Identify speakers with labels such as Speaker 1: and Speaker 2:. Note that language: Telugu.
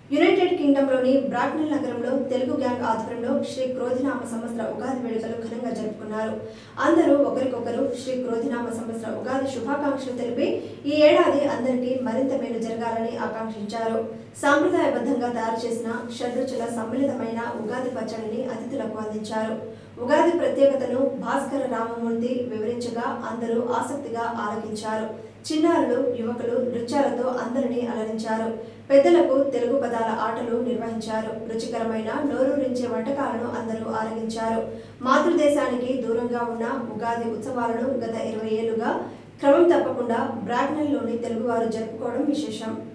Speaker 1: యునైటెడ్ కింగ్డమ్లోని బ్రాక్నెల్ నగరంలో తెలుగు గ్యాంగ్ ఆధ్వర్యంలో శ్రీ క్రోధినామ సంవత్సర ఉగాది వేడుకలు ఘనంగా జరుపుకున్నారు అందరూ ఒకరికొకరు శ్రీ క్రోధినామ సంవత్సర ఉగాది శుభాకాంక్షలు తెలిపి ఈ ఏడాది అందరికీ మరింత మేలు జరగాలని ఆకాంక్షించారు సాంప్రదాయబద్ధంగా తయారు చేసిన షడ్రుచుల సమ్మిళితమైన ఉగాది పచ్చడిని అతిథులకు అందించారు ఉగాది ప్రత్యేకతను భాస్కర రామమూర్తి వివరించగా అందరూ ఆసక్తిగా ఆలకించారు చిన్నారులు యువకులు నృత్యాలతో అందరినీ అలరించారు పెద్దలకు తెలుగు పదాల ఆటలు నిర్వహించారు రుచికరమైన నోరూరించే వంటకాలను అందరూ ఆరగించారు మాతృదేశానికి దూరంగా ఉన్న ఉగాది ఉత్సవాలను గత ఇరవై ఏళ్లుగా క్రమం తప్పకుండా బ్రాగ్నెల్లోని తెలుగువారు జరుపుకోవడం విశేషం